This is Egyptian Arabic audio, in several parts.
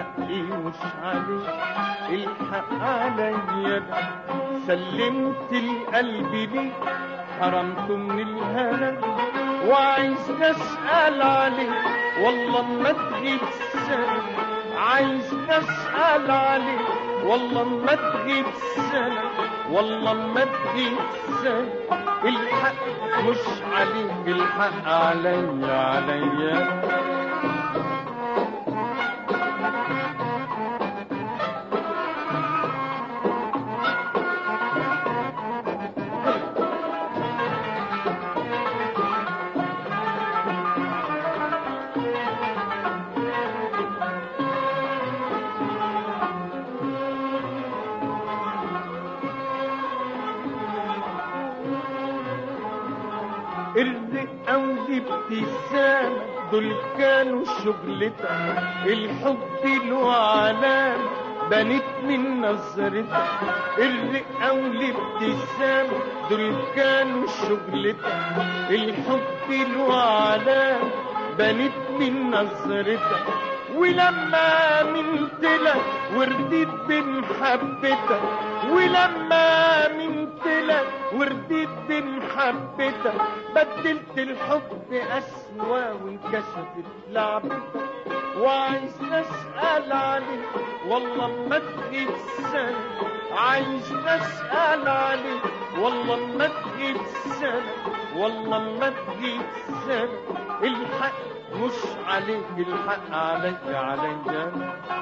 حقي مش عليك الحق عليا سلمت القلب ليك حرمته من الهنا وعايز اسال عليك والله ما تغيب سنه عايز اسال عليك والله ما تغيب سنه والله ما تغيب سنه الحق مش عليك الحق عليا عليا الرقة والابتسامة دول كانوا شغلتك الحب له علامة بنت من نظرتك الرقة والابتسامة دول كانوا شغلتك الحب له علامة بنت من نظرتك ولما منت لك ورديت بمحبتك ولما منت لك ورديت بمحبتك بدلت الحب أسوأ وانكشفت لعبتك وعايز أسأل عليك والله ما تغيب سنة عايز أسأل عليك والله ما تغيب سنة والله ما تغيب سنة الحق مش عليك الحق عليك عليا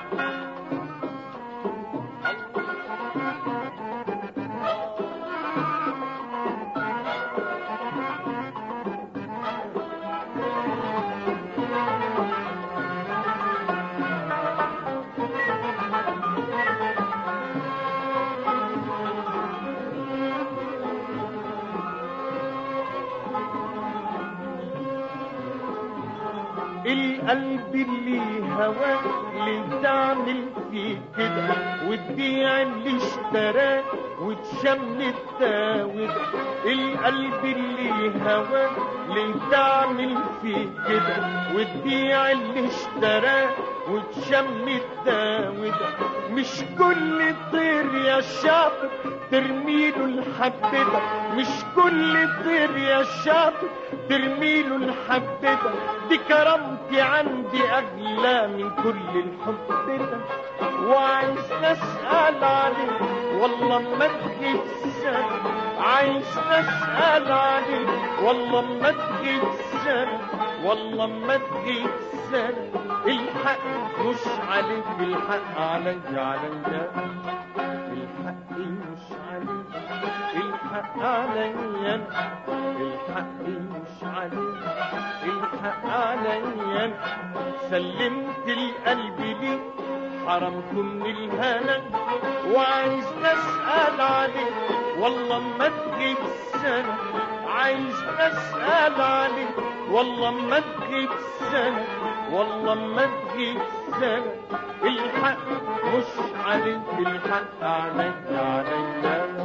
القلب اللي هواك اللي تعمل فيه كده وتبيع اللي اشتراك وتشم التاوده القلب اللي هواك اللي تعمل فيه كده وتبيع اللي اشتراك وتشم التاوده مش كل طير يا شاطر ترميله الحبة مش كل طير يا شاطر ترميله الحبة دي كرامتي عندي أغلى من كل الحب ده وعايز أسأل عليك والله ما تغيب سنة عايز أسأل عليك والله ما تغيب سنة والله ما تغيب سنة الحق مش عليك الحق علي عليا الحق مش عليك الحق عليا الحق مش عليك الحق عليا سلمت القلب ليك حرمته من الهنا وعايز اسال عليك والله ما تغيب سنه عايز اسال عليك والله ما تغيب سنه والله ما تغيب سنه الحق مش عليك الحق عليك عليا